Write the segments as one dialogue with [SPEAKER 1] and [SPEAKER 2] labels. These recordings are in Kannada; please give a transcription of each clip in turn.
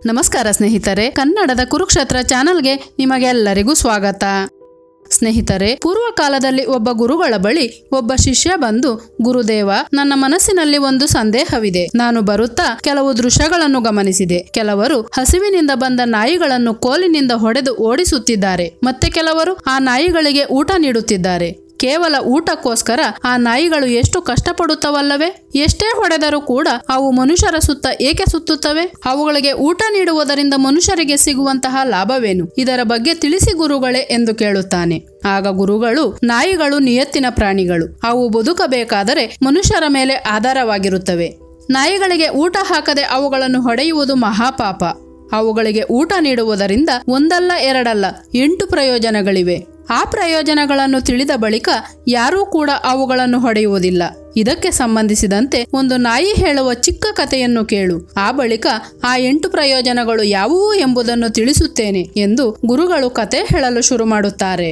[SPEAKER 1] ನಮಸ್ಕಾರ ಸ್ನೇಹಿತರೆ ಕನ್ನಡದ ಕುರುಕ್ಷೇತ್ರ ಚಾನಲ್ಗೆ ನಿಮಗೆಲ್ಲರಿಗೂ ಸ್ವಾಗತ ಸ್ನೇಹಿತರೆ ಪೂರ್ವ ಕಾಲದಲ್ಲಿ ಒಬ್ಬ ಗುರುಗಳ ಬಳಿ ಒಬ್ಬ ಶಿಷ್ಯ ಬಂದು ಗುರುದೇವ ನನ್ನ ಮನಸ್ಸಿನಲ್ಲಿ ಒಂದು ಸಂದೇಹವಿದೆ ನಾನು ಬರುತ್ತಾ ಕೆಲವು ದೃಶ್ಯಗಳನ್ನು ಗಮನಿಸಿದೆ ಕೆಲವರು ಹಸಿವಿನಿಂದ ಬಂದ ನಾಯಿಗಳನ್ನು ಕೋಲಿನಿಂದ ಹೊಡೆದು ಓಡಿಸುತ್ತಿದ್ದಾರೆ ಮತ್ತೆ ಕೆಲವರು ಆ ನಾಯಿಗಳಿಗೆ ಊಟ ನೀಡುತ್ತಿದ್ದಾರೆ ಕೇವಲ ಊಟಕ್ಕೋಸ್ಕರ ಆ ನಾಯಿಗಳು ಎಷ್ಟು ಕಷ್ಟಪಡುತ್ತವಲ್ಲವೇ ಎಷ್ಟೇ ಹೊಡೆದರೂ ಕೂಡ ಅವು ಮನುಷ್ಯರ ಸುತ್ತ ಏಕೆ ಸುತ್ತುತ್ತವೆ ಅವುಗಳಿಗೆ ಊಟ ನೀಡುವುದರಿಂದ ಮನುಷ್ಯರಿಗೆ ಸಿಗುವಂತಹ ಲಾಭವೇನು ಇದರ ಬಗ್ಗೆ ತಿಳಿಸಿ ಗುರುಗಳೇ ಎಂದು ಕೇಳುತ್ತಾನೆ ಆಗ ಗುರುಗಳು ನಾಯಿಗಳು ನಿಯತ್ತಿನ ಪ್ರಾಣಿಗಳು ಅವು ಬದುಕಬೇಕಾದರೆ ಮನುಷ್ಯರ ಮೇಲೆ ಆಧಾರವಾಗಿರುತ್ತವೆ ನಾಯಿಗಳಿಗೆ ಊಟ ಹಾಕದೆ ಅವುಗಳನ್ನು ಹೊಡೆಯುವುದು ಮಹಾಪಾಪ ಅವುಗಳಿಗೆ ಊಟ ನೀಡುವುದರಿಂದ ಒಂದಲ್ಲ ಎರಡಲ್ಲ ಎಂಟು ಪ್ರಯೋಜನಗಳಿವೆ ಆ ಪ್ರಯೋಜನಗಳನ್ನು ತಿಳಿದ ಬಳಿಕ ಯಾರೂ ಕೂಡ ಅವುಗಳನ್ನು ಹೊಡೆಯುವುದಿಲ್ಲ ಇದಕ್ಕೆ ಸಂಬಂಧಿಸಿದಂತೆ ಒಂದು ನಾಯಿ ಹೇಳುವ ಚಿಕ್ಕ ಕಥೆಯನ್ನು ಕೇಳು ಆ ಬಳಿಕ ಆ ಎಂಟು ಪ್ರಯೋಜನಗಳು ಯಾವುವು ಎಂಬುದನ್ನು ತಿಳಿಸುತ್ತೇನೆ ಎಂದು ಗುರುಗಳು ಕತೆ ಹೇಳಲು ಶುರು ಮಾಡುತ್ತಾರೆ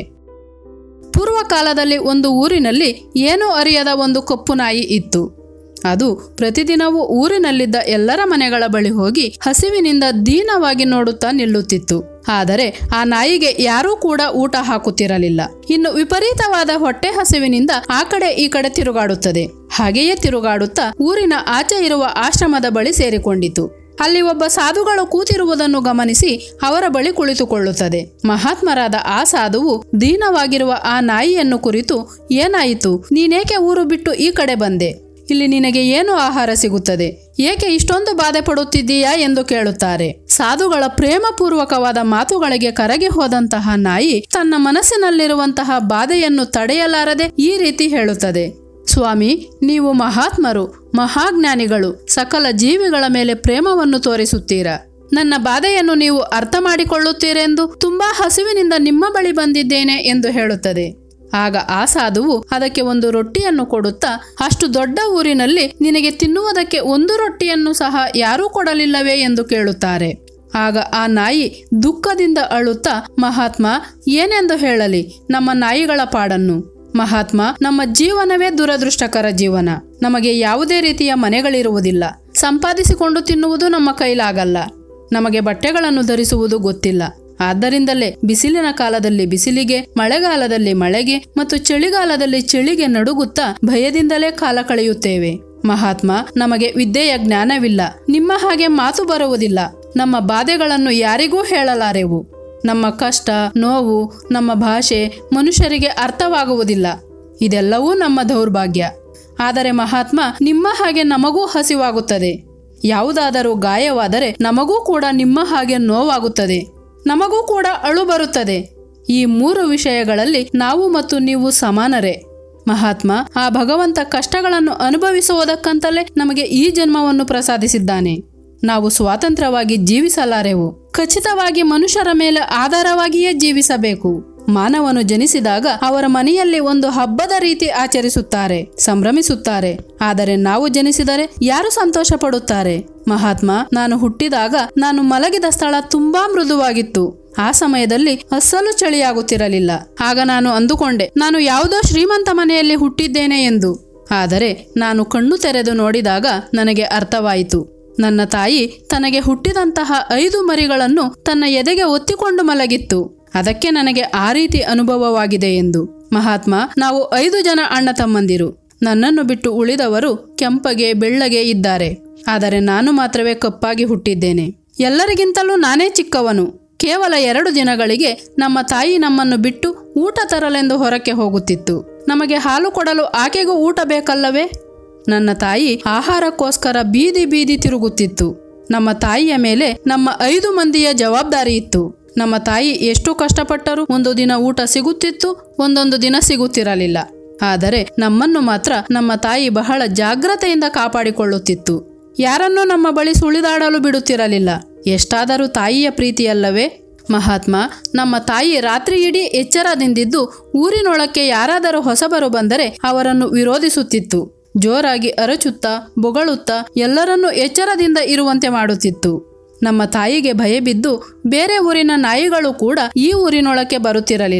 [SPEAKER 1] ಪೂರ್ವ ಕಾಲದಲ್ಲಿ ಒಂದು ಊರಿನಲ್ಲಿ ಏನೂ ಅರಿಯದ ಒಂದು ಕಪ್ಪು ನಾಯಿ ಇತ್ತು ಅದು ಪ್ರತಿದಿನವೂ ಊರಿನಲ್ಲಿದ್ದ ಎಲ್ಲರ ಮನೆಗಳ ಬಳಿ ಹೋಗಿ ಹಸಿವಿನಿಂದ ದೀನವಾಗಿ ನೋಡುತ್ತಾ ನಿಲ್ಲುತ್ತಿತ್ತು ಆದರೆ ಆ ನಾಯಿಗೆ ಯಾರೂ ಕೂಡ ಊಟ ಹಾಕುತ್ತಿರಲಿಲ್ಲ ಇನ್ನು ವಿಪರೀತವಾದ ಹೊಟ್ಟೆ ಹಸಿವಿನಿಂದ ಆ ಕಡೆ ಈ ಕಡೆ ತಿರುಗಾಡುತ್ತದೆ ಹಾಗೆಯೇ ತಿರುಗಾಡುತ್ತಾ ಊರಿನ ಆಚೆ ಇರುವ ಆಶ್ರಮದ ಬಳಿ ಸೇರಿಕೊಂಡಿತು ಅಲ್ಲಿ ಒಬ್ಬ ಸಾಧುಗಳು ಕೂತಿರುವುದನ್ನು ಗಮನಿಸಿ ಅವರ ಬಳಿ ಕುಳಿತುಕೊಳ್ಳುತ್ತದೆ ಮಹಾತ್ಮರಾದ ಆ ಸಾಧುವು ದೀನವಾಗಿರುವ ಆ ನಾಯಿಯನ್ನು ಕುರಿತು ಏನಾಯಿತು ನೀನೇಕೆ ಊರು ಬಿಟ್ಟು ಈ ಕಡೆ ಬಂದೆ ಇಲ್ಲಿ ನಿನಗೆ ಏನು ಆಹಾರ ಸಿಗುತ್ತದೆ ಏಕೆ ಇಷ್ಟೊಂದು ಬಾಧೆ ಪಡುತ್ತಿದ್ದೀಯಾ ಎಂದು ಕೇಳುತ್ತಾರೆ ಸಾಧುಗಳ ಪ್ರೇಮಪೂರ್ವಕವಾದ ಮಾತುಗಳಿಗೆ ಕರಗಿ ಹೋದಂತಹ ನಾಯಿ ತನ್ನ ಮನಸ್ಸಿನಲ್ಲಿರುವಂತಹ ಬಾಧೆಯನ್ನು ತಡೆಯಲಾರದೆ ಈ ರೀತಿ ಹೇಳುತ್ತದೆ ಸ್ವಾಮಿ ನೀವು ಮಹಾತ್ಮರು ಮಹಾಜ್ಞಾನಿಗಳು ಸಕಲ ಜೀವಿಗಳ ಮೇಲೆ ಪ್ರೇಮವನ್ನು ತೋರಿಸುತ್ತೀರಾ ನನ್ನ ಬಾಧೆಯನ್ನು ನೀವು ಅರ್ಥ ಮಾಡಿಕೊಳ್ಳುತ್ತೀರೆಂದು ತುಂಬಾ ಹಸಿವಿನಿಂದ ನಿಮ್ಮ ಬಳಿ ಬಂದಿದ್ದೇನೆ ಎಂದು ಹೇಳುತ್ತದೆ ಆಗ ಆ ಸಾಧುವು ಅದಕ್ಕೆ ಒಂದು ರೊಟ್ಟಿಯನ್ನು ಕೊಡುತ್ತಾ ಅಷ್ಟು ದೊಡ್ಡ ಊರಿನಲ್ಲಿ ನಿನಗೆ ತಿನ್ನುವುದಕ್ಕೆ ಒಂದು ರೊಟ್ಟಿಯನ್ನು ಸಹ ಯಾರೂ ಕೊಡಲಿಲ್ಲವೇ ಎಂದು ಕೇಳುತ್ತಾರೆ ಆಗ ಆ ನಾಯಿ ದುಃಖದಿಂದ ಅಳುತ್ತಾ ಮಹಾತ್ಮ ಏನೆಂದು ಹೇಳಲಿ ನಮ್ಮ ನಾಯಿಗಳ ಪಾಡನ್ನು ಮಹಾತ್ಮ ನಮ್ಮ ಜೀವನವೇ ದುರದೃಷ್ಟಕರ ಜೀವನ ನಮಗೆ ಯಾವುದೇ ರೀತಿಯ ಮನೆಗಳಿರುವುದಿಲ್ಲ ಸಂಪಾದಿಸಿಕೊಂಡು ತಿನ್ನುವುದು ನಮ್ಮ ಕೈಲಾಗಲ್ಲ ನಮಗೆ ಬಟ್ಟೆಗಳನ್ನು ಧರಿಸುವುದು ಗೊತ್ತಿಲ್ಲ ಆದ್ದರಿಂದಲೇ ಬಿಸಿಲಿನ ಕಾಲದಲ್ಲಿ ಬಿಸಿಲಿಗೆ ಮಳೆಗಾಲದಲ್ಲಿ ಮಳೆಗೆ ಮತ್ತು ಚಳಿಗಾಲದಲ್ಲಿ ಚಳಿಗೆ ನಡುಗುತ್ತಾ ಭಯದಿಂದಲೇ ಕಾಲ ಕಳೆಯುತ್ತೇವೆ ಮಹಾತ್ಮ ನಮಗೆ ವಿದ್ಯೆಯ ಜ್ಞಾನವಿಲ್ಲ ನಿಮ್ಮ ಹಾಗೆ ಮಾತು ಬರುವುದಿಲ್ಲ ನಮ್ಮ ಬಾಧೆಗಳನ್ನು ಯಾರಿಗೂ ಹೇಳಲಾರೆವು ನಮ್ಮ ಕಷ್ಟ ನೋವು ನಮ್ಮ ಭಾಷೆ ಮನುಷ್ಯರಿಗೆ ಅರ್ಥವಾಗುವುದಿಲ್ಲ ಇದೆಲ್ಲವೂ ನಮ್ಮ ದೌರ್ಭಾಗ್ಯ ಆದರೆ ಮಹಾತ್ಮ ನಿಮ್ಮ ಹಾಗೆ ನಮಗೂ ಹಸಿವಾಗುತ್ತದೆ ಯಾವುದಾದರೂ ಗಾಯವಾದರೆ ನಮಗೂ ಕೂಡ ನಿಮ್ಮ ಹಾಗೆ ನೋವಾಗುತ್ತದೆ ನಮಗೂ ಕೂಡ ಅಳು ಬರುತ್ತದೆ ಈ ಮೂರು ವಿಷಯಗಳಲ್ಲಿ ನಾವು ಮತ್ತು ನೀವು ಸಮಾನರೇ ಮಹಾತ್ಮ ಆ ಭಗವಂತ ಕಷ್ಟಗಳನ್ನು ಅನುಭವಿಸುವುದಕ್ಕಂತಲೇ ನಮಗೆ ಈ ಜನ್ಮವನ್ನು ಪ್ರಸಾದಿಸಿದ್ದಾನೆ ನಾವು ಸ್ವಾತಂತ್ರ್ಯವಾಗಿ ಜೀವಿಸಲಾರೆವು ಖಚಿತವಾಗಿ ಮನುಷ್ಯರ ಮೇಲೆ ಆಧಾರವಾಗಿಯೇ ಜೀವಿಸಬೇಕು ಮಾನವನು ಜನಿಸಿದಾಗ ಅವರ ಮನೆಯಲ್ಲಿ ಒಂದು ಹಬ್ಬದ ರೀತಿ ಆಚರಿಸುತ್ತಾರೆ ಸಂಭ್ರಮಿಸುತ್ತಾರೆ ಆದರೆ ನಾವು ಜನಿಸಿದರೆ ಯಾರು ಸಂತೋಷ ಪಡುತ್ತಾರೆ ಮಹಾತ್ಮ ನಾನು ಹುಟ್ಟಿದಾಗ ನಾನು ಮಲಗಿದ ಸ್ಥಳ ತುಂಬಾ ಮೃದುವಾಗಿತ್ತು ಆ ಸಮಯದಲ್ಲಿ ಅಸ್ಸಲು ಚಳಿಯಾಗುತ್ತಿರಲಿಲ್ಲ ಆಗ ನಾನು ಅಂದುಕೊಂಡೆ ನಾನು ಯಾವುದೋ ಶ್ರೀಮಂತ ಮನೆಯಲ್ಲಿ ಹುಟ್ಟಿದ್ದೇನೆ ಎಂದು ಆದರೆ ನಾನು ಕಣ್ಣು ತೆರೆದು ನೋಡಿದಾಗ ನನಗೆ ಅರ್ಥವಾಯಿತು ನನ್ನ ತಾಯಿ ತನಗೆ ಹುಟ್ಟಿದಂತಹ ಐದು ಮರಿಗಳನ್ನು ತನ್ನ ಎದೆಗೆ ಒತ್ತಿಕೊಂಡು ಮಲಗಿತ್ತು ಅದಕ್ಕೆ ನನಗೆ ಆ ರೀತಿ ಅನುಭವವಾಗಿದೆ ಎಂದು ಮಹಾತ್ಮ ನಾವು ಐದು ಜನ ಅಣ್ಣ ತಮ್ಮಂದಿರು ನನ್ನನ್ನು ಬಿಟ್ಟು ಉಳಿದವರು ಕೆಂಪಗೆ ಬೆಳ್ಳಗೆ ಇದ್ದಾರೆ ಆದರೆ ನಾನು ಮಾತ್ರವೇ ಕಪ್ಪಾಗಿ ಹುಟ್ಟಿದ್ದೇನೆ ಎಲ್ಲರಿಗಿಂತಲೂ ನಾನೇ ಚಿಕ್ಕವನು ಕೇವಲ ಎರಡು ದಿನಗಳಿಗೆ ನಮ್ಮ ತಾಯಿ ನಮ್ಮನ್ನು ಬಿಟ್ಟು ಊಟ ತರಲೆಂದು ಹೊರಕ್ಕೆ ಹೋಗುತ್ತಿತ್ತು ನಮಗೆ ಹಾಲು ಕೊಡಲು ಆಕೆಗೂ ಊಟ ಬೇಕಲ್ಲವೇ ನನ್ನ ತಾಯಿ ಆಹಾರಕ್ಕೋಸ್ಕರ ಬೀದಿ ಬೀದಿ ತಿರುಗುತ್ತಿತ್ತು ನಮ್ಮ ತಾಯಿಯ ಮೇಲೆ ನಮ್ಮ ಐದು ಮಂದಿಯ ಜವಾಬ್ದಾರಿ ಇತ್ತು ನಮ್ಮ ತಾಯಿ ಎಷ್ಟು ಕಷ್ಟಪಟ್ಟರೂ ಒಂದು ದಿನ ಊಟ ಸಿಗುತ್ತಿತ್ತು ಒಂದೊಂದು ದಿನ ಸಿಗುತ್ತಿರಲಿಲ್ಲ ಆದರೆ ನಮ್ಮನ್ನು ಮಾತ್ರ ನಮ್ಮ ತಾಯಿ ಬಹಳ ಜಾಗ್ರತೆಯಿಂದ ಕಾಪಾಡಿಕೊಳ್ಳುತ್ತಿತ್ತು ಯಾರನ್ನೂ ನಮ್ಮ ಬಳಿ ಸುಳಿದಾಡಲು ಬಿಡುತ್ತಿರಲಿಲ್ಲ ಎಷ್ಟಾದರೂ ತಾಯಿಯ ಪ್ರೀತಿಯಲ್ಲವೇ ಮಹಾತ್ಮ ನಮ್ಮ ತಾಯಿ ರಾತ್ರಿ ಇಡೀ ಎಚ್ಚರದಿಂದಿದ್ದು ಊರಿನೊಳಕ್ಕೆ ಯಾರಾದರೂ ಹೊಸಬರು ಬಂದರೆ ಅವರನ್ನು ವಿರೋಧಿಸುತ್ತಿತ್ತು ಜೋರಾಗಿ ಅರಚುತ್ತಾ ಬೊಗಳುತ್ತಾ ಎಲ್ಲರನ್ನೂ ಎಚ್ಚರದಿಂದ ಇರುವಂತೆ ಮಾಡುತ್ತಿತ್ತು ನಮ್ಮ ತಾಯಿಗೆ ಭಯ ಬಿದ್ದು ಬೇರೆ ಊರಿನ ನಾಯಿಗಳು ಕೂಡ ಈ ಊರಿನೊಳಕ್ಕೆ ಬರುತ್ತಿರಲಿಲ್ಲ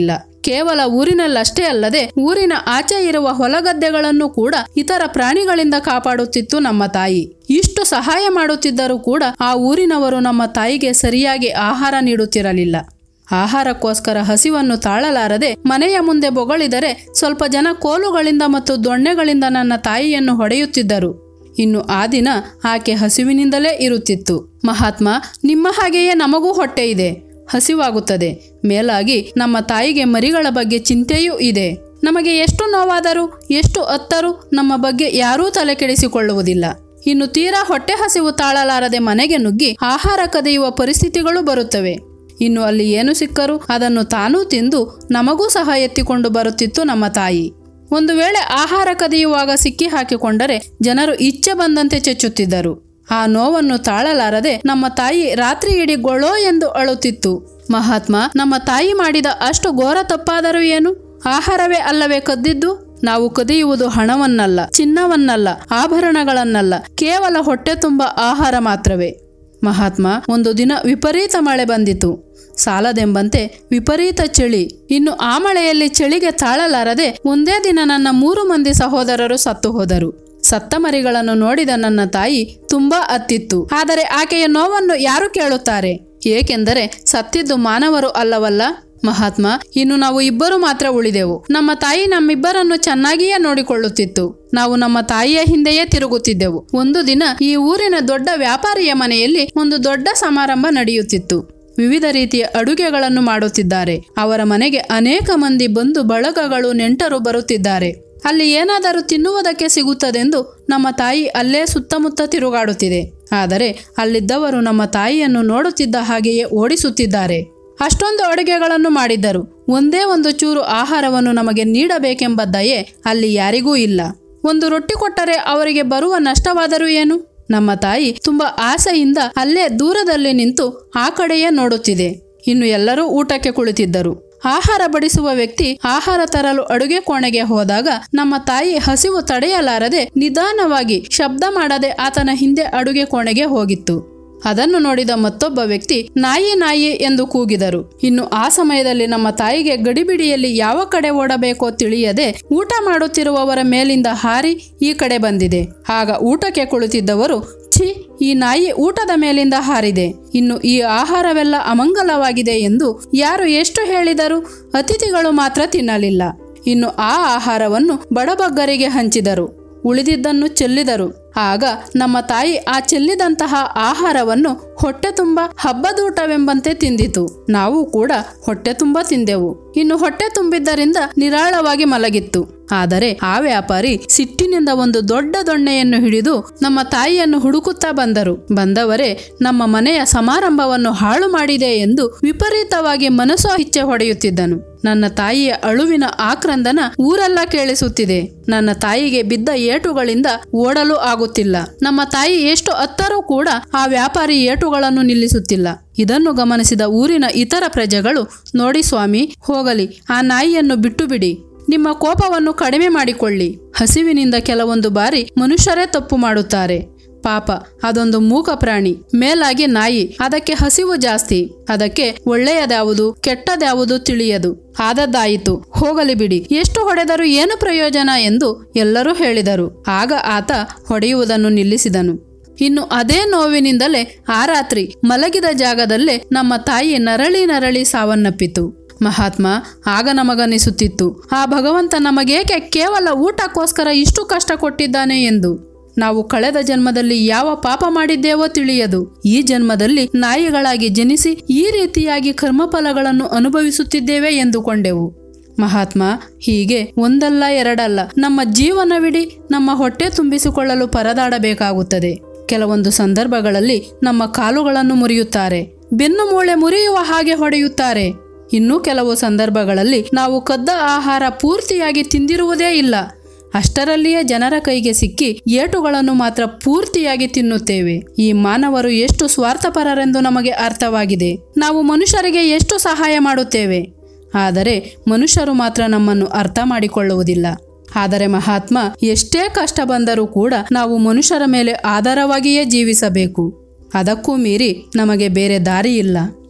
[SPEAKER 1] ಕೇವಲ ಊರಿನಲ್ಲಷ್ಟೇ ಅಲ್ಲದೆ ಊರಿನ ಆಚೆ ಇರುವ ಹೊಲಗದ್ದೆಗಳನ್ನು ಕೂಡ ಇತರ ಪ್ರಾಣಿಗಳಿಂದ ಕಾಪಾಡುತ್ತಿತ್ತು ನಮ್ಮ ತಾಯಿ ಇಷ್ಟು ಸಹಾಯ ಮಾಡುತ್ತಿದ್ದರೂ ಕೂಡ ಆ ಊರಿನವರು ನಮ್ಮ ತಾಯಿಗೆ ಸರಿಯಾಗಿ ಆಹಾರ ನೀಡುತ್ತಿರಲಿಲ್ಲ ಆಹಾರಕ್ಕೋಸ್ಕರ ಹಸಿವನ್ನು ತಾಳಲಾರದೆ ಮನೆಯ ಮುಂದೆ ಬೊಗಳಿದರೆ ಸ್ವಲ್ಪ ಜನ ಕೋಲುಗಳಿಂದ ಮತ್ತು ದೊಣ್ಣೆಗಳಿಂದ ನನ್ನ ತಾಯಿಯನ್ನು ಹೊಡೆಯುತ್ತಿದ್ದರು ಇನ್ನು ಆ ದಿನ ಆಕೆ ಹಸಿವಿನಿಂದಲೇ ಇರುತ್ತಿತ್ತು ಮಹಾತ್ಮ ನಿಮ್ಮ ಹಾಗೆಯೇ ನಮಗೂ ಹೊಟ್ಟೆ ಇದೆ ಹಸಿವಾಗುತ್ತದೆ ಮೇಲಾಗಿ ನಮ್ಮ ತಾಯಿಗೆ ಮರಿಗಳ ಬಗ್ಗೆ ಚಿಂತೆಯೂ ಇದೆ ನಮಗೆ ಎಷ್ಟು ನೋವಾದರೂ ಎಷ್ಟು ಅತ್ತರೂ ನಮ್ಮ ಬಗ್ಗೆ ಯಾರೂ ತಲೆ ಕೆಡಿಸಿಕೊಳ್ಳುವುದಿಲ್ಲ ಇನ್ನು ತೀರಾ ಹೊಟ್ಟೆ ಹಸಿವು ತಾಳಲಾರದೆ ಮನೆಗೆ ನುಗ್ಗಿ ಆಹಾರ ಕದಿಯುವ ಪರಿಸ್ಥಿತಿಗಳು ಬರುತ್ತವೆ ಇನ್ನು ಅಲ್ಲಿ ಏನು ಸಿಕ್ಕರೂ ಅದನ್ನು ತಾನೂ ತಿಂದು ನಮಗೂ ಸಹ ಎತ್ತಿಕೊಂಡು ಬರುತ್ತಿತ್ತು ನಮ್ಮ ತಾಯಿ ಒಂದು ವೇಳೆ ಆಹಾರ ಕದಿಯುವಾಗ ಸಿಕ್ಕಿ ಹಾಕಿಕೊಂಡರೆ ಜನರು ಇಚ್ಛೆ ಬಂದಂತೆ ಚೆಚ್ಚುತ್ತಿದ್ದರು ಆ ನೋವನ್ನು ತಾಳಲಾರದೆ ನಮ್ಮ ತಾಯಿ ರಾತ್ರಿ ಇಡೀ ಗೊಳೋ ಎಂದು ಅಳುತ್ತಿತ್ತು ಮಹಾತ್ಮ ನಮ್ಮ ತಾಯಿ ಮಾಡಿದ ಅಷ್ಟು ಘೋರ ತಪ್ಪಾದರೂ ಏನು ಆಹಾರವೇ ಅಲ್ಲವೇ ಕದ್ದಿದ್ದು ನಾವು ಕದಿಯುವುದು ಹಣವನ್ನಲ್ಲ ಚಿನ್ನವನ್ನಲ್ಲ ಆಭರಣಗಳನ್ನಲ್ಲ ಕೇವಲ ಹೊಟ್ಟೆ ತುಂಬ ಆಹಾರ ಮಾತ್ರವೇ ಮಹಾತ್ಮ ಒಂದು ದಿನ ವಿಪರೀತ ಮಳೆ ಬಂದಿತು ಸಾಲದೆಂಬಂತೆ ವಿಪರೀತ ಚಳಿ ಇನ್ನು ಆ ಮಳೆಯಲ್ಲಿ ಚಳಿಗೆ ತಾಳಲಾರದೆ ಒಂದೇ ದಿನ ನನ್ನ ಮೂರು ಮಂದಿ ಸಹೋದರರು ಸತ್ತು ಹೋದರು ಸತ್ತ ಮರಿಗಳನ್ನು ನೋಡಿದ ನನ್ನ ತಾಯಿ ತುಂಬಾ ಅತ್ತಿತ್ತು ಆದರೆ ಆಕೆಯ ನೋವನ್ನು ಯಾರು ಕೇಳುತ್ತಾರೆ ಏಕೆಂದರೆ ಸತ್ತಿದ್ದು ಮಾನವರು ಅಲ್ಲವಲ್ಲ ಮಹಾತ್ಮ ಇನ್ನು ನಾವು ಇಬ್ಬರು ಮಾತ್ರ ಉಳಿದೆವು ನಮ್ಮ ತಾಯಿ ನಮ್ಮಿಬ್ಬರನ್ನು ಚೆನ್ನಾಗಿಯೇ ನೋಡಿಕೊಳ್ಳುತ್ತಿತ್ತು ನಾವು ನಮ್ಮ ತಾಯಿಯ ಹಿಂದೆಯೇ ತಿರುಗುತ್ತಿದ್ದೆವು ಒಂದು ದಿನ ಈ ಊರಿನ ದೊಡ್ಡ ವ್ಯಾಪಾರಿಯ ಮನೆಯಲ್ಲಿ ಒಂದು ದೊಡ್ಡ ಸಮಾರಂಭ ನಡೆಯುತ್ತಿತ್ತು ವಿವಿಧ ರೀತಿಯ ಅಡುಗೆಗಳನ್ನು ಮಾಡುತ್ತಿದ್ದಾರೆ ಅವರ ಮನೆಗೆ ಅನೇಕ ಮಂದಿ ಬಂಧು ಬಳಗಗಳು ನೆಂಟರು ಬರುತ್ತಿದ್ದಾರೆ ಅಲ್ಲಿ ಏನಾದರೂ ತಿನ್ನುವುದಕ್ಕೆ ಸಿಗುತ್ತದೆಂದು ನಮ್ಮ ತಾಯಿ ಅಲ್ಲೇ ಸುತ್ತಮುತ್ತ ತಿರುಗಾಡುತ್ತಿದೆ ಆದರೆ ಅಲ್ಲಿದ್ದವರು ನಮ್ಮ ತಾಯಿಯನ್ನು ನೋಡುತ್ತಿದ್ದ ಹಾಗೆಯೇ ಓಡಿಸುತ್ತಿದ್ದಾರೆ ಅಷ್ಟೊಂದು ಅಡುಗೆಗಳನ್ನು ಮಾಡಿದ್ದರು ಒಂದೇ ಒಂದು ಚೂರು ಆಹಾರವನ್ನು ನಮಗೆ ನೀಡಬೇಕೆಂಬ ದಯೆ ಅಲ್ಲಿ ಯಾರಿಗೂ ಇಲ್ಲ ಒಂದು ರೊಟ್ಟಿ ಕೊಟ್ಟರೆ ಅವರಿಗೆ ಬರುವ ನಷ್ಟವಾದರೂ ಏನು ನಮ್ಮ ತಾಯಿ ತುಂಬ ಆಸೆಯಿಂದ ಅಲ್ಲೇ ದೂರದಲ್ಲಿ ನಿಂತು ಆ ಕಡೆಯೇ ನೋಡುತ್ತಿದೆ ಇನ್ನು ಎಲ್ಲರೂ ಊಟಕ್ಕೆ ಕುಳಿತಿದ್ದರು ಆಹಾರ ಬಡಿಸುವ ವ್ಯಕ್ತಿ ಆಹಾರ ತರಲು ಅಡುಗೆ ಕೋಣೆಗೆ ಹೋದಾಗ ನಮ್ಮ ತಾಯಿ ಹಸಿವು ತಡೆಯಲಾರದೆ ನಿಧಾನವಾಗಿ ಶಬ್ದ ಮಾಡದೆ ಆತನ ಹಿಂದೆ ಅಡುಗೆ ಕೋಣೆಗೆ ಹೋಗಿತ್ತು ಅದನ್ನು ನೋಡಿದ ಮತ್ತೊಬ್ಬ ವ್ಯಕ್ತಿ ನಾಯಿ ನಾಯಿ ಎಂದು ಕೂಗಿದರು ಇನ್ನು ಆ ಸಮಯದಲ್ಲಿ ನಮ್ಮ ತಾಯಿಗೆ ಗಡಿಬಿಡಿಯಲ್ಲಿ ಯಾವ ಕಡೆ ಓಡಬೇಕೋ ತಿಳಿಯದೆ ಊಟ ಮಾಡುತ್ತಿರುವವರ ಮೇಲಿಂದ ಹಾರಿ ಈ ಕಡೆ ಬಂದಿದೆ ಆಗ ಊಟಕ್ಕೆ ಕುಳಿತಿದ್ದವರು ಛೀ ಈ ನಾಯಿ ಊಟದ ಮೇಲಿಂದ ಹಾರಿದೆ ಇನ್ನು ಈ ಆಹಾರವೆಲ್ಲ ಅಮಂಗಲವಾಗಿದೆ ಎಂದು ಯಾರು ಎಷ್ಟು ಹೇಳಿದರೂ ಅತಿಥಿಗಳು ಮಾತ್ರ ತಿನ್ನಲಿಲ್ಲ ಇನ್ನು ಆ ಆಹಾರವನ್ನು ಬಡಬಗ್ಗರಿಗೆ ಹಂಚಿದರು ಉಳಿದಿದ್ದನ್ನು ಚೆಲ್ಲಿದರು ಆಗ ನಮ್ಮ ತಾಯಿ ಆ ಚೆಲ್ಲಿದಂತಹ ಆಹಾರವನ್ನು ಹೊಟ್ಟೆ ತುಂಬ ಹಬ್ಬದೂಟವೆಂಬಂತೆ ತಿಂದಿತು ನಾವು ಕೂಡ ಹೊಟ್ಟೆ ತುಂಬ ತಿಂದೆವು ಇನ್ನು ಹೊಟ್ಟೆ ತುಂಬಿದ್ದರಿಂದ ನಿರಾಳವಾಗಿ ಮಲಗಿತ್ತು ಆದರೆ ಆ ವ್ಯಾಪಾರಿ ಸಿಟ್ಟಿನಿಂದ ಒಂದು ದೊಡ್ಡ ದೊಣ್ಣೆಯನ್ನು ಹಿಡಿದು ನಮ್ಮ ತಾಯಿಯನ್ನು ಹುಡುಕುತ್ತಾ ಬಂದರು ಬಂದವರೇ ನಮ್ಮ ಮನೆಯ ಸಮಾರಂಭವನ್ನು ಹಾಳು ಮಾಡಿದೆ ಎಂದು ವಿಪರೀತವಾಗಿ ಮನಸ್ಸೋ ಇಚ್ಛೆ ಹೊಡೆಯುತ್ತಿದ್ದನು ನನ್ನ ತಾಯಿಯ ಅಳುವಿನ ಆಕ್ರಂದನ ಊರೆಲ್ಲ ಕೇಳಿಸುತ್ತಿದೆ ನನ್ನ ತಾಯಿಗೆ ಬಿದ್ದ ಏಟುಗಳಿಂದ ಓಡಲು ಆಗುತ್ತಿಲ್ಲ ನಮ್ಮ ತಾಯಿ ಎಷ್ಟು ಅತ್ತರೂ ಕೂಡ ಆ ವ್ಯಾಪಾರಿ ಏಟುಗಳನ್ನು ನಿಲ್ಲಿಸುತ್ತಿಲ್ಲ ಇದನ್ನು ಗಮನಿಸಿದ ಊರಿನ ಇತರ ಪ್ರಜೆಗಳು ನೋಡಿ ಸ್ವಾಮಿ ಹೋಗಲಿ ಆ ನಾಯಿಯನ್ನು ಬಿಟ್ಟು ಬಿಡಿ ನಿಮ್ಮ ಕೋಪವನ್ನು ಕಡಿಮೆ ಮಾಡಿಕೊಳ್ಳಿ ಹಸಿವಿನಿಂದ ಕೆಲವೊಂದು ಬಾರಿ ಮನುಷ್ಯರೇ ತಪ್ಪು ಮಾಡುತ್ತಾರೆ ಪಾಪ ಅದೊಂದು ಮೂಕ ಪ್ರಾಣಿ ಮೇಲಾಗಿ ನಾಯಿ ಅದಕ್ಕೆ ಹಸಿವು ಜಾಸ್ತಿ ಅದಕ್ಕೆ ಒಳ್ಳೆಯದ್ಯಾವುದು ಕೆಟ್ಟದ್ಯಾವುದು ತಿಳಿಯದು ಆದದ್ದಾಯಿತು ಹೋಗಲಿ ಬಿಡಿ ಎಷ್ಟು ಹೊಡೆದರೂ ಏನು ಪ್ರಯೋಜನ ಎಂದು ಎಲ್ಲರೂ ಹೇಳಿದರು ಆಗ ಆತ ಹೊಡೆಯುವುದನ್ನು ನಿಲ್ಲಿಸಿದನು ಇನ್ನು ಅದೇ ನೋವಿನಿಂದಲೇ ಆ ರಾತ್ರಿ ಮಲಗಿದ ಜಾಗದಲ್ಲೇ ನಮ್ಮ ತಾಯಿ ನರಳಿ ನರಳಿ ಸಾವನ್ನಪ್ಪಿತು ಮಹಾತ್ಮ ಆಗ ನಮಗನಿಸುತ್ತಿತ್ತು ಆ ಭಗವಂತ ನಮಗೇಕೆ ಕೇವಲ ಊಟಕ್ಕೋಸ್ಕರ ಇಷ್ಟು ಕಷ್ಟ ಕೊಟ್ಟಿದ್ದಾನೆ ಎಂದು ನಾವು ಕಳೆದ ಜನ್ಮದಲ್ಲಿ ಯಾವ ಪಾಪ ಮಾಡಿದ್ದೇವೋ ತಿಳಿಯದು ಈ ಜನ್ಮದಲ್ಲಿ ನಾಯಿಗಳಾಗಿ ಜನಿಸಿ ಈ ರೀತಿಯಾಗಿ ಕರ್ಮಫಲಗಳನ್ನು ಅನುಭವಿಸುತ್ತಿದ್ದೇವೆ ಎಂದುಕೊಂಡೆವು ಮಹಾತ್ಮ ಹೀಗೆ ಒಂದಲ್ಲ ಎರಡಲ್ಲ ನಮ್ಮ ಜೀವನವಿಡೀ ನಮ್ಮ ಹೊಟ್ಟೆ ತುಂಬಿಸಿಕೊಳ್ಳಲು ಪರದಾಡಬೇಕಾಗುತ್ತದೆ ಕೆಲವೊಂದು ಸಂದರ್ಭಗಳಲ್ಲಿ ನಮ್ಮ ಕಾಲುಗಳನ್ನು ಮುರಿಯುತ್ತಾರೆ ಬೆನ್ನು ಮೂಳೆ ಮುರಿಯುವ ಹಾಗೆ ಹೊಡೆಯುತ್ತಾರೆ ಇನ್ನೂ ಕೆಲವು ಸಂದರ್ಭಗಳಲ್ಲಿ ನಾವು ಕದ್ದ ಆಹಾರ ಪೂರ್ತಿಯಾಗಿ ತಿಂದಿರುವುದೇ ಇಲ್ಲ ಅಷ್ಟರಲ್ಲಿಯೇ ಜನರ ಕೈಗೆ ಸಿಕ್ಕಿ ಏಟುಗಳನ್ನು ಮಾತ್ರ ಪೂರ್ತಿಯಾಗಿ ತಿನ್ನುತ್ತೇವೆ ಈ ಮಾನವರು ಎಷ್ಟು ಸ್ವಾರ್ಥಪರರೆಂದು ನಮಗೆ ಅರ್ಥವಾಗಿದೆ ನಾವು ಮನುಷ್ಯರಿಗೆ ಎಷ್ಟು ಸಹಾಯ ಮಾಡುತ್ತೇವೆ ಆದರೆ ಮನುಷ್ಯರು ಮಾತ್ರ ನಮ್ಮನ್ನು ಅರ್ಥ ಮಾಡಿಕೊಳ್ಳುವುದಿಲ್ಲ ಆದರೆ ಮಹಾತ್ಮ ಎಷ್ಟೇ ಕಷ್ಟ ಬಂದರೂ ಕೂಡ ನಾವು ಮನುಷ್ಯರ ಮೇಲೆ ಆಧಾರವಾಗಿಯೇ ಜೀವಿಸಬೇಕು ಅದಕ್ಕೂ ಮೀರಿ ನಮಗೆ ಬೇರೆ ದಾರಿ ಇಲ್ಲ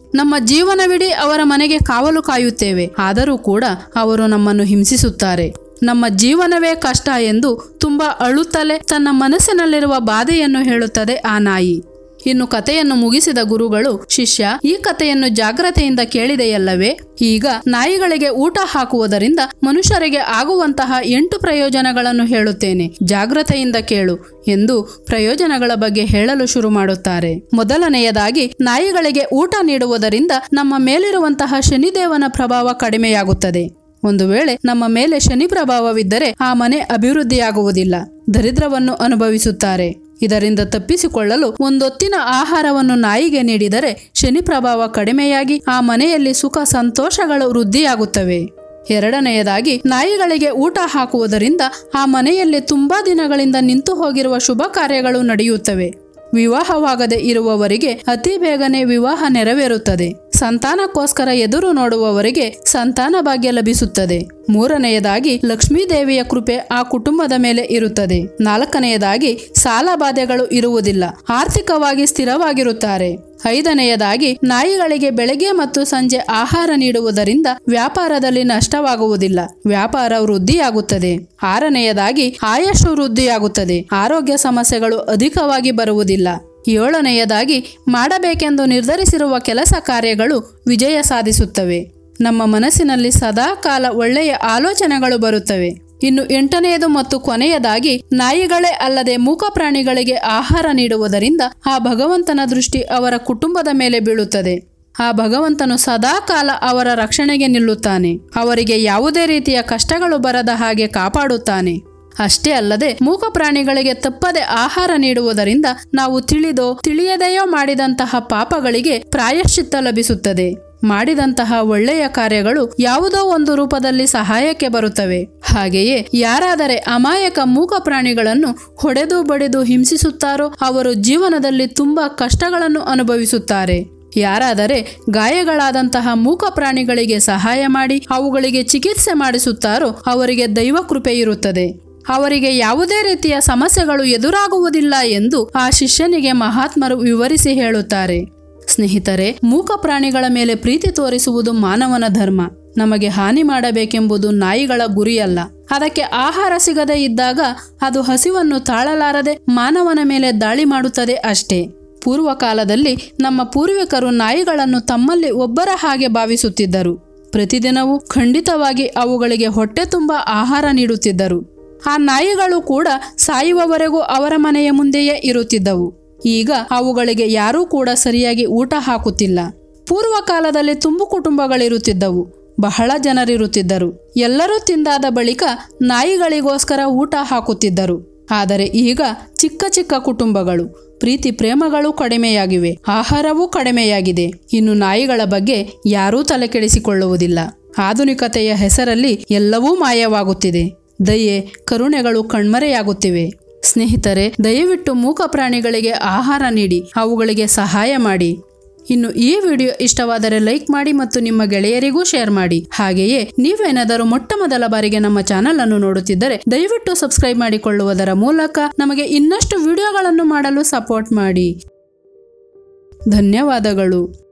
[SPEAKER 1] ನಮ್ಮ ಜೀವನವಿಡೀ ಅವರ ಮನೆಗೆ ಕಾವಲು ಕಾಯುತ್ತೇವೆ ಆದರೂ ಕೂಡ ಅವರು ನಮ್ಮನ್ನು ಹಿಂಸಿಸುತ್ತಾರೆ ನಮ್ಮ ಜೀವನವೇ ಕಷ್ಟ ಎಂದು ತುಂಬಾ ಅಳುತ್ತಲೇ ತನ್ನ ಮನಸ್ಸಿನಲ್ಲಿರುವ ಬಾಧೆಯನ್ನು ಹೇಳುತ್ತದೆ ಆ ನಾಯಿ ಇನ್ನು ಕಥೆಯನ್ನು ಮುಗಿಸಿದ ಗುರುಗಳು ಶಿಷ್ಯ ಈ ಕಥೆಯನ್ನು ಜಾಗ್ರತೆಯಿಂದ ಕೇಳಿದೆಯಲ್ಲವೇ ಈಗ ನಾಯಿಗಳಿಗೆ ಊಟ ಹಾಕುವುದರಿಂದ ಮನುಷ್ಯರಿಗೆ ಆಗುವಂತಹ ಎಂಟು ಪ್ರಯೋಜನಗಳನ್ನು ಹೇಳುತ್ತೇನೆ ಜಾಗ್ರತೆಯಿಂದ ಕೇಳು ಎಂದು ಪ್ರಯೋಜನಗಳ ಬಗ್ಗೆ ಹೇಳಲು ಶುರು ಮಾಡುತ್ತಾರೆ ಮೊದಲನೆಯದಾಗಿ ನಾಯಿಗಳಿಗೆ ಊಟ ನೀಡುವುದರಿಂದ ನಮ್ಮ ಮೇಲಿರುವಂತಹ ಶನಿದೇವನ ಪ್ರಭಾವ ಕಡಿಮೆಯಾಗುತ್ತದೆ ಒಂದು ವೇಳೆ ನಮ್ಮ ಮೇಲೆ ಶನಿ ಪ್ರಭಾವವಿದ್ದರೆ ಆ ಮನೆ ಅಭಿವೃದ್ಧಿಯಾಗುವುದಿಲ್ಲ ದರಿದ್ರವನ್ನು ಅನುಭವಿಸುತ್ತಾರೆ ಇದರಿಂದ ತಪ್ಪಿಸಿಕೊಳ್ಳಲು ಒಂದೊತ್ತಿನ ಆಹಾರವನ್ನು ನಾಯಿಗೆ ನೀಡಿದರೆ ಶನಿ ಪ್ರಭಾವ ಕಡಿಮೆಯಾಗಿ ಆ ಮನೆಯಲ್ಲಿ ಸುಖ ಸಂತೋಷಗಳು ವೃದ್ಧಿಯಾಗುತ್ತವೆ ಎರಡನೆಯದಾಗಿ ನಾಯಿಗಳಿಗೆ ಊಟ ಹಾಕುವುದರಿಂದ ಆ ಮನೆಯಲ್ಲಿ ತುಂಬಾ ದಿನಗಳಿಂದ ನಿಂತು ಹೋಗಿರುವ ಶುಭ ಕಾರ್ಯಗಳು ನಡೆಯುತ್ತವೆ ವಿವಾಹವಾಗದೆ ಇರುವವರಿಗೆ ಅತಿ ಬೇಗನೆ ವಿವಾಹ ನೆರವೇರುತ್ತದೆ ಸಂತಾನಕ್ಕೋಸ್ಕರ ಎದುರು ನೋಡುವವರಿಗೆ ಸಂತಾನ ಭಾಗ್ಯ ಲಭಿಸುತ್ತದೆ ಮೂರನೆಯದಾಗಿ ಲಕ್ಷ್ಮೀ ದೇವಿಯ ಕೃಪೆ ಆ ಕುಟುಂಬದ ಮೇಲೆ ಇರುತ್ತದೆ ನಾಲ್ಕನೆಯದಾಗಿ ಸಾಲ ಬಾಧೆಗಳು ಇರುವುದಿಲ್ಲ ಆರ್ಥಿಕವಾಗಿ ಸ್ಥಿರವಾಗಿರುತ್ತಾರೆ ಐದನೆಯದಾಗಿ ನಾಯಿಗಳಿಗೆ ಬೆಳಗ್ಗೆ ಮತ್ತು ಸಂಜೆ ಆಹಾರ ನೀಡುವುದರಿಂದ ವ್ಯಾಪಾರದಲ್ಲಿ ನಷ್ಟವಾಗುವುದಿಲ್ಲ ವ್ಯಾಪಾರ ವೃದ್ಧಿಯಾಗುತ್ತದೆ ಆರನೆಯದಾಗಿ ಆಯಸ್ಸು ವೃದ್ಧಿಯಾಗುತ್ತದೆ ಆರೋಗ್ಯ ಸಮಸ್ಯೆಗಳು ಅಧಿಕವಾಗಿ ಬರುವುದಿಲ್ಲ ಏಳನೆಯದಾಗಿ ಮಾಡಬೇಕೆಂದು ನಿರ್ಧರಿಸಿರುವ ಕೆಲಸ ಕಾರ್ಯಗಳು ವಿಜಯ ಸಾಧಿಸುತ್ತವೆ ನಮ್ಮ ಮನಸ್ಸಿನಲ್ಲಿ ಸದಾ ಕಾಲ ಒಳ್ಳೆಯ ಆಲೋಚನೆಗಳು ಬರುತ್ತವೆ ಇನ್ನು ಎಂಟನೆಯದು ಮತ್ತು ಕೊನೆಯದಾಗಿ ನಾಯಿಗಳೇ ಅಲ್ಲದೆ ಮೂಕ ಪ್ರಾಣಿಗಳಿಗೆ ಆಹಾರ ನೀಡುವುದರಿಂದ ಆ ಭಗವಂತನ ದೃಷ್ಟಿ ಅವರ ಕುಟುಂಬದ ಮೇಲೆ ಬೀಳುತ್ತದೆ ಆ ಭಗವಂತನು ಸದಾ ಕಾಲ ಅವರ ರಕ್ಷಣೆಗೆ ನಿಲ್ಲುತ್ತಾನೆ ಅವರಿಗೆ ಯಾವುದೇ ರೀತಿಯ ಕಷ್ಟಗಳು ಬರದ ಹಾಗೆ ಕಾಪಾಡುತ್ತಾನೆ ಅಷ್ಟೇ ಅಲ್ಲದೆ ಮೂಕ ಪ್ರಾಣಿಗಳಿಗೆ ತಪ್ಪದೆ ಆಹಾರ ನೀಡುವುದರಿಂದ ನಾವು ತಿಳಿದೋ ತಿಳಿಯದೆಯೋ ಮಾಡಿದಂತಹ ಪಾಪಗಳಿಗೆ ಪ್ರಾಯಶ್ಚಿತ್ತ ಲಭಿಸುತ್ತದೆ ಮಾಡಿದಂತಹ ಒಳ್ಳೆಯ ಕಾರ್ಯಗಳು ಯಾವುದೋ ಒಂದು ರೂಪದಲ್ಲಿ ಸಹಾಯಕ್ಕೆ ಬರುತ್ತವೆ ಹಾಗೆಯೇ ಯಾರಾದರೆ ಅಮಾಯಕ ಮೂಕ ಪ್ರಾಣಿಗಳನ್ನು ಹೊಡೆದು ಬಡಿದು ಹಿಂಸಿಸುತ್ತಾರೋ ಅವರು ಜೀವನದಲ್ಲಿ ತುಂಬಾ ಕಷ್ಟಗಳನ್ನು ಅನುಭವಿಸುತ್ತಾರೆ ಯಾರಾದರೆ ಗಾಯಗಳಾದಂತಹ ಮೂಕ ಪ್ರಾಣಿಗಳಿಗೆ ಸಹಾಯ ಮಾಡಿ ಅವುಗಳಿಗೆ ಚಿಕಿತ್ಸೆ ಮಾಡಿಸುತ್ತಾರೋ ಅವರಿಗೆ ದೈವ ಕೃಪೆ ಇರುತ್ತದೆ ಅವರಿಗೆ ಯಾವುದೇ ರೀತಿಯ ಸಮಸ್ಯೆಗಳು ಎದುರಾಗುವುದಿಲ್ಲ ಎಂದು ಆ ಶಿಷ್ಯನಿಗೆ ಮಹಾತ್ಮರು ವಿವರಿಸಿ ಹೇಳುತ್ತಾರೆ ಸ್ನೇಹಿತರೆ ಮೂಕ ಪ್ರಾಣಿಗಳ ಮೇಲೆ ಪ್ರೀತಿ ತೋರಿಸುವುದು ಮಾನವನ ಧರ್ಮ ನಮಗೆ ಹಾನಿ ಮಾಡಬೇಕೆಂಬುದು ನಾಯಿಗಳ ಗುರಿಯಲ್ಲ ಅದಕ್ಕೆ ಆಹಾರ ಸಿಗದೇ ಇದ್ದಾಗ ಅದು ಹಸಿವನ್ನು ತಾಳಲಾರದೆ ಮಾನವನ ಮೇಲೆ ದಾಳಿ ಮಾಡುತ್ತದೆ ಅಷ್ಟೇ ಪೂರ್ವ ಕಾಲದಲ್ಲಿ ನಮ್ಮ ಪೂರ್ವಿಕರು ನಾಯಿಗಳನ್ನು ತಮ್ಮಲ್ಲಿ ಒಬ್ಬರ ಹಾಗೆ ಭಾವಿಸುತ್ತಿದ್ದರು ಪ್ರತಿದಿನವೂ ಖಂಡಿತವಾಗಿ ಅವುಗಳಿಗೆ ಹೊಟ್ಟೆ ತುಂಬ ಆಹಾರ ನೀಡುತ್ತಿದ್ದರು ಆ ನಾಯಿಗಳು ಕೂಡ ಸಾಯುವವರೆಗೂ ಅವರ ಮನೆಯ ಮುಂದೆಯೇ ಇರುತ್ತಿದ್ದವು ಈಗ ಅವುಗಳಿಗೆ ಯಾರೂ ಕೂಡ ಸರಿಯಾಗಿ ಊಟ ಹಾಕುತ್ತಿಲ್ಲ ಪೂರ್ವ ಕಾಲದಲ್ಲಿ ತುಂಬು ಕುಟುಂಬಗಳಿರುತ್ತಿದ್ದವು ಬಹಳ ಜನರಿರುತ್ತಿದ್ದರು ಎಲ್ಲರೂ ತಿಂದಾದ ಬಳಿಕ ನಾಯಿಗಳಿಗೋಸ್ಕರ ಊಟ ಹಾಕುತ್ತಿದ್ದರು ಆದರೆ ಈಗ ಚಿಕ್ಕ ಚಿಕ್ಕ ಕುಟುಂಬಗಳು ಪ್ರೀತಿ ಪ್ರೇಮಗಳು ಕಡಿಮೆಯಾಗಿವೆ ಆಹಾರವೂ ಕಡಿಮೆಯಾಗಿದೆ ಇನ್ನು ನಾಯಿಗಳ ಬಗ್ಗೆ ಯಾರೂ ತಲೆ ಕೆಡಿಸಿಕೊಳ್ಳುವುದಿಲ್ಲ ಆಧುನಿಕತೆಯ ಹೆಸರಲ್ಲಿ ಎಲ್ಲವೂ ಮಾಯವಾಗುತ್ತಿದೆ ದಯೆ ಕರುಣೆಗಳು ಕಣ್ಮರೆಯಾಗುತ್ತಿವೆ ಸ್ನೇಹಿತರೆ ದಯವಿಟ್ಟು ಮೂಕ ಪ್ರಾಣಿಗಳಿಗೆ ಆಹಾರ ನೀಡಿ ಅವುಗಳಿಗೆ ಸಹಾಯ ಮಾಡಿ ಇನ್ನು ಈ ವಿಡಿಯೋ ಇಷ್ಟವಾದರೆ ಲೈಕ್ ಮಾಡಿ ಮತ್ತು ನಿಮ್ಮ ಗೆಳೆಯರಿಗೂ ಶೇರ್ ಮಾಡಿ ಹಾಗೆಯೇ ನೀವೇನಾದರೂ ಮೊಟ್ಟ ಮೊದಲ ಬಾರಿಗೆ ನಮ್ಮ ಚಾನಲ್ ಅನ್ನು ನೋಡುತ್ತಿದ್ದರೆ ದಯವಿಟ್ಟು ಸಬ್ಸ್ಕ್ರೈಬ್ ಮಾಡಿಕೊಳ್ಳುವುದರ ಮೂಲಕ ನಮಗೆ ಇನ್ನಷ್ಟು ವಿಡಿಯೋಗಳನ್ನು ಮಾಡಲು ಸಪೋರ್ಟ್ ಮಾಡಿ ಧನ್ಯವಾದಗಳು